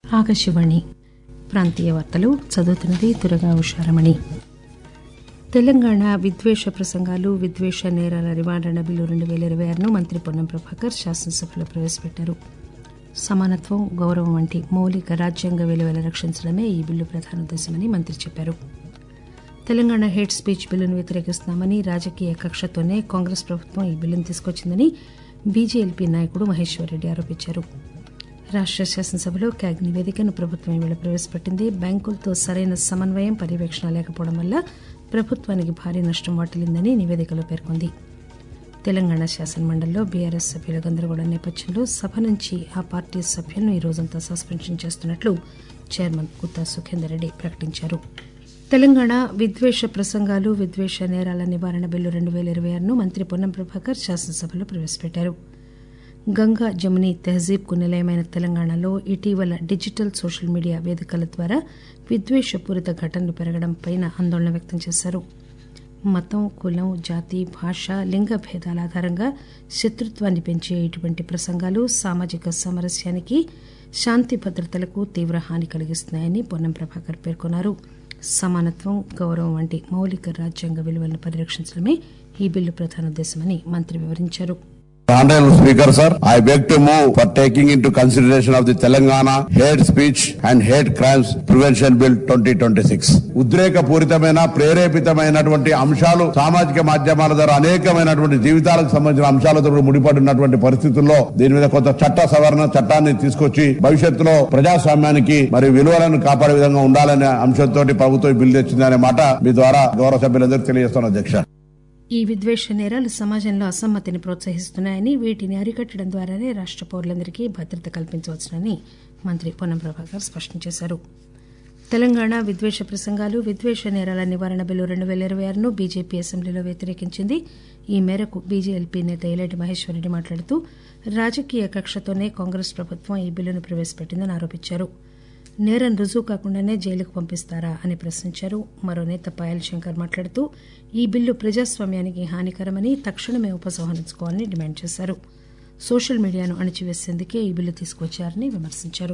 ఆకాశవాణి ప్రాంతీయ వార్తలు చదువుతున్నది దురగా ఉషారమణి తెలంగాణ విద్వేష ప్రసంగాలు విద్వేష నేరాల నివారణ బిల్లు రెండు పేల ఇరవై ఆరును మంత్రి పొన్నం ప్రభాకర్ శాసనసభలో ప్రవేశపెట్టారు సమానత్వం గౌరవం వంటి మౌలిక రాజ్యాంగ విలువలు రక్షించడమే ఈ బిల్లు ప్రధాన ఉద్దేశమని మంత్రి చెప్పారు తెలంగాణ హేట్ స్పీచ్ బిల్లును వ్యతిరేకిస్తున్నామని రాజకీయ కక్షతోనే కాంగ్రెస్ ప్రభుత్వం ఈ బిల్లును తీసుకొచ్చిందని బీజేఎల్పీ నాయకుడు మహేశ్వరరెడ్డి ఆరోపించారు రాష్ట శాసనసభలో క్యాగ్ నివేదికను ప్రభుత్వం ఈవేళ ప్రవేశపెట్టింది బ్యాంకులతో సరైన సమన్వయం పర్యవేక్షణ లేకపోవడం వల్ల ప్రభుత్వానికి భారీ నష్టం వాటిల్లిందని నివేదికలో పేర్కొంది తెలంగాణ శాసనమండలిలో బీఆర్ఎస్ సభ్యుల గందరగోళం నేపథ్యంలో సభ నుంచి ఆ పార్టీ సభ్యులను ఈ రోజంతా సస్పెన్షన్ చేస్తున్నట్లు చైర్మన్ గుత్తా సుఖేందర్ రెడ్డి ప్రకటించారు తెలంగాణ విద్వేష ప్రసంగాలు విద్వేష నేరాల నివారణ బిల్లు రెండు పేల ఇరవై ఆరును మంత్రి పొన్నం ప్రభాకర్ శాసనసభలో ప్రవేశపెట్టారు గంగా జముని తెహజీబ్ కు నిలయమైన తెలంగాణలో ఇటీవల డిజిటల్ సోషల్ మీడియా వేదికల ద్వారా విద్వేషపూరిత ఘటనలు పెరగడంపై ఆందోళన వ్యక్తం చేశారు మతం కులం జాతి భాష లింగ భేదాల ఆధారంగా శత్రుత్వాన్ని పెంచే ఇటువంటి ప్రసంగాలు సామాజిక సామరస్యానికి శాంతి భద్రతలకు తీవ్ర హాని కలిగిస్తున్నాయని పొన్నం ప్రభాకర్ పేర్కొన్నారు సమానత్వం గౌరవం వంటి మౌలిక రాజ్యాంగ విలువలను పరిరక్షించడమే ఈ బిల్లు ప్రధాన ఉద్దేశమని మంత్రి వివరించారు Honorable Speaker, sir, I beg to move for taking into consideration of the Telangana Hate Speech and Hate Crimes Prevention Bill 2026. ఉద్రేకపూరితమైన ప్రేరేపితమైనటువంటి అంశాలు సామాజిక మాధ్యమాల ద్వారా అనేకమైనటువంటి జీవితాలకు సంబంధించిన అంశాలతో కూడా ముడిపడినటువంటి పరిస్థితుల్లో దీని మీద కొంత చట్ట సవరణ చట్టాన్ని తీసుకొచ్చి భవిష్యత్తులో ప్రజాస్వామ్యానికి మరియు విలువలను కాపాడే విధంగా ఉండాలనే అంశంతో ప్రభుత్వం ఈ బిల్లు తెచ్చిందనే మాట మీ ద్వారా గౌరవ సభ్యులందరికీ తెలియజేస్తున్న అధ్యక్ష ఈ విద్వేష నేరాలు సమాజంలో అసమ్మతిని ప్రోత్సహిస్తున్నాయని వీటిని అరికట్టడం ద్వారానే రాష్ట పౌరులందరికీ భద్రత కల్పించవచ్చునని మంత్రి పొన్నం ప్రభాకర్ స్పష్టం చేశారు తెలంగాణ విద్వేష ప్రసంగాలు విద్వేష నేరాల నివారణ బిల్లు రెండు పేల ఇరవై ఆరును బీజేపీ అసెంబ్లీలో వ్యతిరేకించింది ఈ మేరకు బీజేఎల్పీ నేత ఎల్లేటి మహేశ్వరరెడ్డి మాట్లాడుతూ రాజకీయ కక్షతోనే కాంగ్రెస్ ప్రభుత్వం ఈ బిల్లును ప్రవేశపెట్టిందని ఆరోపించారు నేరం రుజువు కాకుండానే జైలుకు పంపిస్తారా అని ప్రశ్నించారు మరో నేత పాయల్ శంకర్ మాట్లాడుతూ ఈ బిల్లు ప్రజాస్వామ్యానికి హానికరమని తక్షణమే ఉపసంహరించుకోవాలని డిమాండ్ చేశారు సోషల్ మీడియాను అణిచివేసేందుకే ఈ బిల్లు తీసుకొచ్చారని విమర్శించారు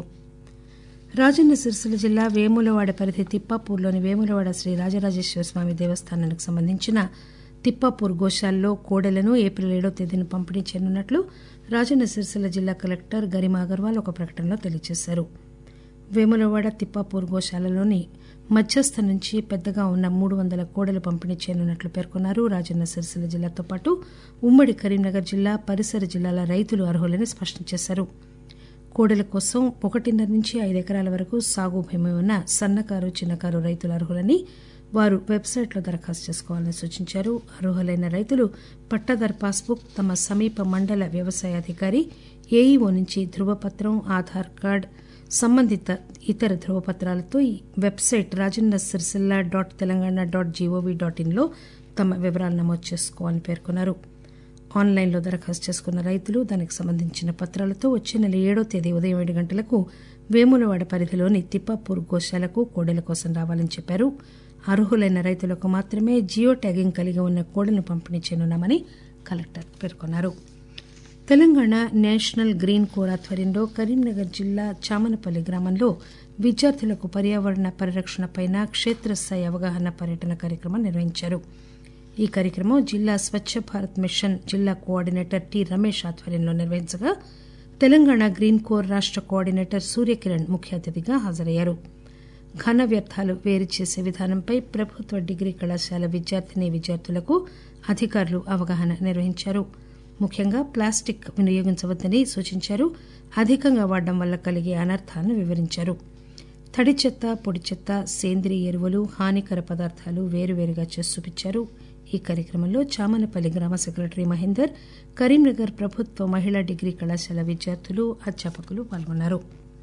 రాజన్న సిరిసిల్ల జిల్లా వేములవాడ పరిధి తిప్పాపూర్లోని వేములవాడ శ్రీ రాజరాజేశ్వర స్వామి దేవస్థానానికి సంబంధించిన తిప్పాపూర్ గోశాలలో కోడెలను ఏప్రిల్ ఏడో తేదీన పంపిణీ చేయనున్నట్లు రాజన్న సిరిసిల్ల జిల్లా కలెక్టర్ గరిమా అగర్వాల్ ఒక ప్రకటనలో తెలియజేశారు వేములవాడ తిప్పాపూర్ గోశాలలోని మధ్యస్థ నుంచి పెద్దగా ఉన్న మూడు వందల కోడలు పంపిణీ చేయనున్నట్లు పేర్కొన్నారు రాజన్న సిరిసిల్ల జిల్లాతో పాటు ఉమ్మడి కరీంనగర్ జిల్లా పరిసర జిల్లాల రైతులు అర్హులని స్పష్టం చేశారు కోడెల కోసం ఒకటిన్నర నుంచి ఐదు ఎకరాల వరకు సాగు భూమి ఉన్న సన్నకారు చిన్నకారు రైతులు అర్హులని వారు వెబ్సైట్లో దరఖాస్తు చేసుకోవాలని సూచించారు అర్హులైన రైతులు పట్టాదారు పాస్బుక్ తమ సమీప మండల వ్యవసాయ అధికారి ఏఈఓ నుంచి ధృవపత్రం ఆధార్ కార్డు సంబంధిత ఇతర ధృవపత్రాలతో ఈ website Rajanna Sircilla dot Telangana dot G O V dot ఇన్లో తమ వివరాలు నమోదు చేసుకోవాలని పేర్కొన్నారు ఆన్లైన్లో దరఖాస్తు చేసుకున్న రైతులు దానికి సంబంధించిన పత్రాలతో వచ్చే నెల ఏడో తేదీ ఉదయం ఏడు గంటలకు వేములవాడ పరిధిలోని తిప్పాపూర్ గోశాలకు కోడెల కోసం రావాలని చెప్పారు అర్హులైన రైతులకు మాత్రమే జియో ట్యాగింగ్ కలిగి ఉన్న కోడెలను పంపిణీ చేయనున్నామని కలెక్టర్ పేర్కొన్నారు తెలంగాణ నేషనల్ గ్రీన్ కోర్ ఆధ్వర్యంలో కరీంనగర్ జిల్లా చామనపల్లి గ్రామంలో విద్యార్థులకు పర్యావరణ పరిరక్షణపై క్షేత్రస్థాయి అవగాహన పర్యటన కార్యక్రమం నిర్వహించారు ఈ కార్యక్రమం జిల్లా స్వచ్ఛ భారత్ మిషన్ జిల్లా కోఆర్డినేటర్ టి రమేష్ ఆధ్వర్యంలో నిర్వహించగా తెలంగాణ గ్రీన్ కోర్ రాష్ట కోఆర్డినేటర్ సూర్యకిరణ్ ముఖ్య అతిథిగా హాజరయ్యారు ఘన వ్యర్థాలు వేరు చేసే విధానంపై ప్రభుత్వ డిగ్రీ కళాశాల విద్యార్థిని విద్యార్థులకు అధికారులు అవగాహన నిర్వహించారు ముఖ్యంగా ప్లాస్టిక్ వినియోగించవద్దని సూచించారు అధికంగా వాడడం వల్ల కలిగే అనర్థాలను వివరించారు తడి చెత్త పొడి చెత్త సేంద్రియ ఎరువులు హానికర పదార్థాలు వేరువేరుగా చేసి చూపించారు ఈ కార్యక్రమంలో చామనపల్లి గ్రామ సెక్రటరీ మహేందర్ కరీంనగర్ ప్రభుత్వ మహిళా డిగ్రీ కళాశాల విద్యార్థులు అధ్యాపకులు పాల్గొన్నారు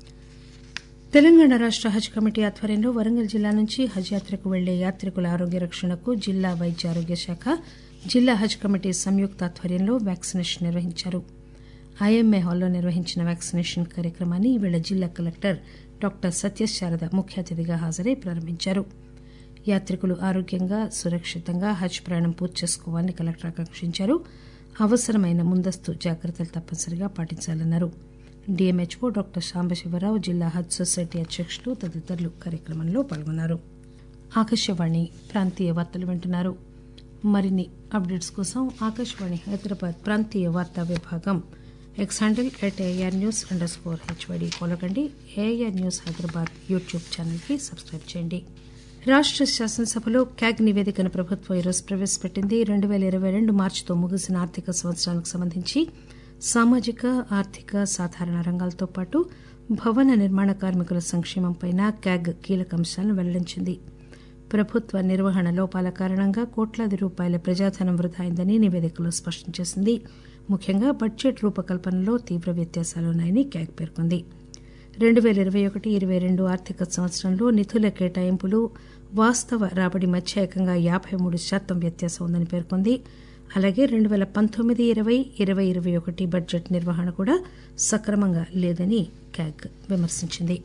తెలంగాణ రాష్ట హజ్ కమిటీ ఆధ్వర్యంలో వరంగల్ జిల్లా నుంచి హజ్ యాత్రకు వెళ్లే యాత్రికుల ఆరోగ్య రక్షణకు జిల్లా వైద్య ఆరోగ్య శాఖ జిల్లా హజ్ కమిటీ సంయుక్త ఆధ్వర్యంలో వ్యాక్సినేషన్ నిర్వహించారు ఐఎంఏ హాల్లో నిర్వహించిన వ్యాక్సినేషన్ కార్యక్రమాన్ని ఈవేళ జిల్లా కలెక్టర్ డాక్టర్ సత్యశారద ముఖ్య అతిథిగా హాజరై ప్రారంభించారు యాత్రికులు ఆరోగ్యంగా సురక్షితంగా హజ్ ప్రయాణం పూర్తి చేసుకోవాలని కలెక్టర్ ఆకాంక్షించారు అవసరమైన ముందస్తు జాగ్రత్తలు తప్పనిసరిగా పాటించాలన్నారు డిఎంహెచ్ఓ డాక్టర్ సాంబశివరావు జిల్లా హజ్ సొసైటీ అధ్యక్షులు తదితరులు కార్యక్రమంలో పాల్గొన్నారు ఆకాశవాణి ప్రాంతీయ వార్తలు వింటున్నారు మరిన్ని అప్డేట్స్ కోసం ఆకాశవాణి హైదరాబాద్ ప్రాంతీయ వార్తా విభాగం X handle at A R news underscore స్కోర్ హెచ్వైడి కొలకండి ఏఆర్ న్యూస్ హైదరాబాద్ యూట్యూబ్ ఛానల్కి సబ్స్క్రైబ్ చేయండి రాష్ట శాసనసభలో క్యాగ్ నివేదికను ప్రభుత్వం ఈరోజు ప్రవేశపెట్టింది రెండు పేల ఇరవై రెండు మార్చితో ముగిసిన ఆర్థిక సంవత్సరానికి సంబంధించి సామాజిక ఆర్థిక సాధారణ రంగాలతో పాటు భవన నిర్మాణ కార్మికుల సంక్షేమంపై క్యాగ్ కీలక అంశాలను వెల్లడించింది ప్రభుత్వ నిర్వహణ లోపాల కారణంగా కోట్లాది రూపాయల ప్రజాధనం వృధా అయిందని నివేదికలో స్పష్టం చేసింది ముఖ్యంగా బడ్జెట్ రూపకల్పనలో తీవ్ర వ్యత్యాసాలున్నాయని క్యాగ్ పేర్కొంది రెండు పేల ఇరవై ఒకటి ఇరవై రెండు ఆర్థిక సంవత్సరంలో నిధుల కేటాయింపులు వాస్తవ రాబడి మధ్య ఏకంగా యాబై మూడు శాతం వ్యత్యాసం ఉందని పేర్కొంది అలాగే రెండు పేల పంతొమ్మిది ఇరవై ఇరవై ఇరవై ఒకటి బడ్జెట్ నిర్వహణ కూడా సక్రమంగా లేదని క్యాగ్ విమర్శించింది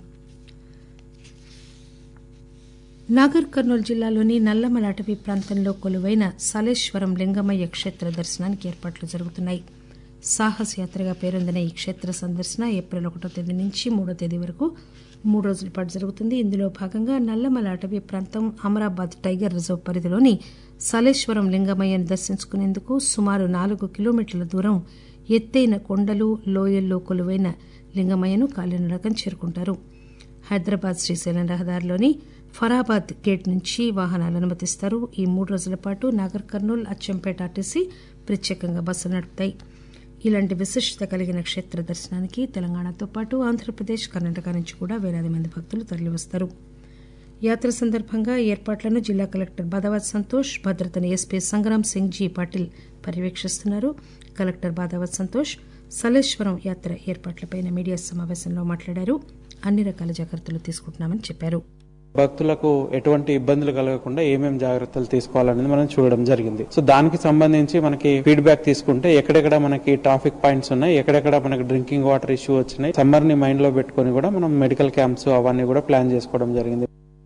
నాగర్ కర్నూలు జిల్లాలోని నల్లమల అటవీ ప్రాంతంలో కొలువైన సలేశ్వరం లింగమయ్య క్షేత్ర దర్శనానికి ఏర్పాట్లు జరుగుతున్నాయి సాహస యాత్రగా పేరొందిన ఈ క్షేత్ర సందర్శన ఏప్రిల్ ఒకటో తేదీ నుంచి మూడో తేదీ వరకు మూడు రోజుల పాటు జరుగుతుంది ఇందులో భాగంగా నల్లమల అటవీ ప్రాంతం అమరాబాద్ టైగర్ రిజర్వ్ పరిధిలోని సలేశ్వరం లింగమయ్యను దర్శించుకునేందుకు సుమారు నాలుగు కిలోమీటర్ల దూరం ఎత్తైన కొండలు లోయల్లో కొలువైన లింగమయ్యను కాలినడకం చేరుకుంటారు హైదరాబాద్ శ్రీశైలం రహదారిలోని ఫరాబాద్ గేట్ నుంచి వాహనాలు అనుమతిస్తారు ఈ మూడు రోజుల పాటు నాగర్ కర్నూల్ అచ్చంపేట ఆర్టీసీ ప్రత్యేకంగా బస్సులు నడుపుతాయి ఇలాంటి విశిష్టత కలిగిన క్షేత్ర దర్శనానికి తెలంగాణతో పాటు ఆంధ్రప్రదేశ్ కర్ణాటక నుంచి కూడా వేలాది మంది భక్తులు తరలివస్తారు యాత్ర సందర్భంగా ఏర్పాట్లను జిల్లా కలెక్టర్ బాదావత్ సంతోష్ భద్రతను ఎస్పీ సంగ్రామ్ సింగ్ జీ పాటిల్ పర్యవేక్షిస్తున్నారు కలెక్టర్ బాదావత్ సంతోష్ సలేశ్వరం యాత్ర ఏర్పాట్లపై మీడియా సమావేశంలో మాట్లాడారు అన్ని రకాల జాగ్రత్తలు తీసుకుంటున్నామని చెప్పారు భక్తులకు ఎటువంటి ఇబ్బందులు కలగకుండా ఏమేం జాగ్రత్తలు తీసుకోవాలనేది మనం చూడడం జరిగింది సో దానికి సంబంధించి మనకి ఫీడ్బ్యాక్ తీసుకుంటే ఎక్కడెక్కడ మనకి ట్రాఫిక్ పాయింట్స్ ఉన్నాయి ఎక్కడెక్కడ మనకి డ్రింకింగ్ వాటర్ ఇష్యూ వచ్చినాయి సమ్మర్ ని మైండ్ లో పెట్టుకుని కూడా మనం మెడికల్ క్యాంప్స్ అవన్నీ కూడా ప్లాన్ చేసుకోవడం జరిగింది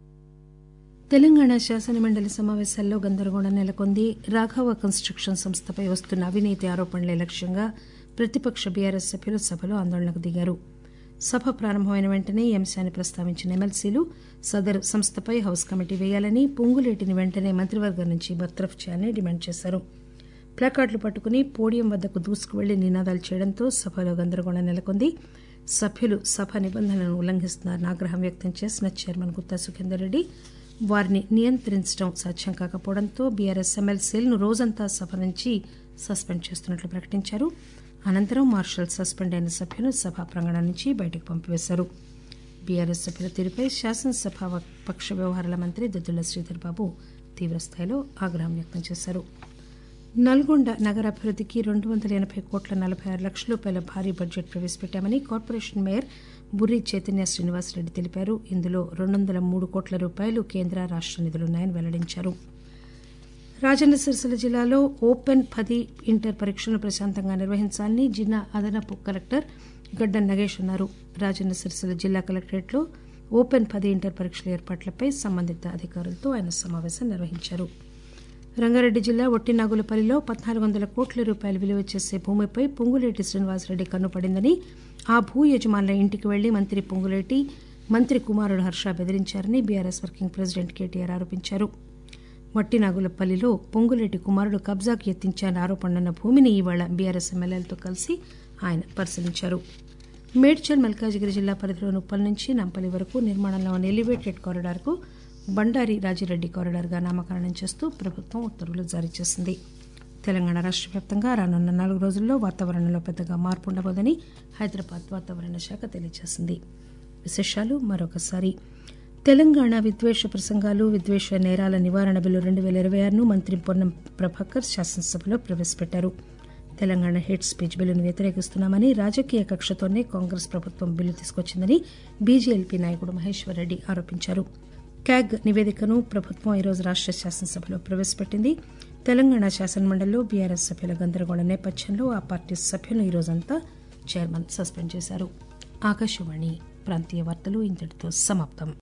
తెలంగాణ శాసనమండలి సమావేశాల్లో గందరగోళం నెలకొంది రాఘవ కన్స్ట్రక్షన్ సంస్థపై వస్తున్న అవినీతి ఆరోపణలే లక్ష్యంగా ప్రతిపక్ష బీఆర్ఎస్ సభ్యులు సభలో ఆందోళనకు దిగారు సభ ప్రారంభమైన వెంటనే ఈ అంశాన్ని ప్రస్తావించిన ఎమ్మెల్సీలు సదరు సంస్థపై హౌస్ కమిటీ వేయాలని పొంగులేటిని వెంటనే మంత్రివర్గం నుంచి బర్తరఫ్ చేయాలని డిమాండ్ చేశారు ప్లాకార్డులు పట్టుకుని పోడియం వద్దకు దూసుకువెళ్లి నినాదాలు చేయడంతో సభలో గందరగోళం నెలకొంది సభ్యులు సభ నిబంధనలను ఉల్లంఘిస్తున్నారని ఆగ్రహం వ్యక్తం చేసిన చైర్మన్ గుత్తా సుఖేందర్ రెడ్డి వారిని నియంత్రించడం సాధ్యం కాకపోవడంతో బీఆర్ఎస్ ఎమ్మెల్సీలను రోజంతా సభ నుంచి సస్పెండ్ చేస్తున్నట్లు ప్రకటించారు అనంతరం మార్షల్ సస్పెండ్ అయిన సభ్యులు సభా ప్రాంగణం నుంచి బయటకు పంపివేశారు బీఆర్ఎస్ సభ్యుల తీరుపై శాసనసభ పక్ష వ్యవహారాల మంత్రి దుద్దుల శ్రీధర్ బాబు తీవ్రస్థాయిలో ఆగ్రహం వ్యక్తం చేశారు నల్గొండ నగరాభివృద్దికి రెండు వందల ఎనబై కోట్ల నలబై ఆరు లక్షల రూపాయల భారీ బడ్జెట్ ప్రవేశపెట్టామని కార్పొరేషన్ మేయర్ బుర్రి చైతన్య శ్రీనివాసరెడ్డి తెలిపారు ఇందులో రెండు వందల మూడు కోట్ల రూపాయలు కేంద్ర రాష్ట నిధులున్నాయని వెల్లడించారు రాజన్న సిరిసిల్ల జిల్లాలో ఓపెన్ పది ఇంటర్ పరీక్షలను ప్రశాంతంగా నిర్వహించాలని జిల్లా అదనపు కలెక్టర్ గడ్డం నగేష్ అన్నారు రాజన్న సిరిసిల్ల జిల్లా కలెక్టరేట్లో ఓపెన్ పది ఇంటర్ పరీక్షల ఏర్పాట్లపై సంబంధిత అధికారులతో ఆయన సమావేశం నిర్వహించారు రంగారెడ్డి జిల్లా ఒట్టినాగులపల్లిలో పద్నాలుగు వందల కోట్ల రూపాయలు విలువ చేసే భూమిపై పొంగులేటి శ్రీనివాసరెడ్డి కన్నుపడిందని ఆ భూ యజమానుల ఇంటికి వెళ్లి మంత్రి పొంగులేటి మంత్రి కుమారుడు హర్ష బెదిరించారని బీఆర్ఎస్ వర్కింగ్ ప్రెసిడెంట్ కేటీఆర్ ఆరోపించారు వట్టినాగులపల్లిలో పొంగులేటి కుమారుడు కబ్జాకు యత్నించారని ఆరోపణలున్న భూమిని ఇవాళ బీఆర్ఎస్ ఎమ్మెల్యేలతో కలిసి ఆయన పరిశీలించారు మేడ్చల్ మల్కాజిగిరి జిల్లా పరిధిలోని ఉప్పల్ నుంచి నంపల్లి వరకు నిర్మాణంలో ఉన్న ఎలివేటెడ్ కారిడార్కు బండారి రాజిరెడ్డి కారిడార్గా నామకరణం చేస్తూ ప్రభుత్వం ఉత్తర్వులు జారీ చేసింది తెలంగాణ రాష్ట్ర వ్యాప్తంగా రానున్న నాలుగు రోజుల్లో వాతావరణంలో పెద్దగా మార్పు ఉండబోదని హైదరాబాద్ వాతావరణ శాఖ తెలియజేసింది విశేషాలు మరొకసారి తెలంగాణ విద్వేష ప్రసంగాలు విద్వేష నేరాల నివారణ బిల్లు రెండు వేల ఇరవై ఆరును మంత్రి పొన్నం ప్రభాకర్ శాసనసభలో ప్రవేశపెట్టారు తెలంగాణ హేట్ స్పీచ్ బిల్లును వ్యతిరేకిస్తున్నామని రాజకీయ కక్షతోనే కాంగ్రెస్ ప్రభుత్వం బిల్లు తీసుకొచ్చిందని బీజేఎల్పీ నాయకుడు మహేశ్వర్ రెడ్డి ఆరోపించారు క్యాగ్ నివేదికను ప్రభుత్వం ఈరోజు రాష్ట శాసనసభలో ప్రవేశపెట్టింది తెలంగాణ శాసనమండలిలో బీఆర్ఎస్ సభ్యుల గందరగోళ నేపథ్యంలో ఆ పార్టీ సభ్యులను ఈ రోజంతా చైర్మన్ సస్పెండ్ చేశారు ఆకాశవాణి ప్రాంతీయ వార్తలు ఇంతటితో సమాప్తం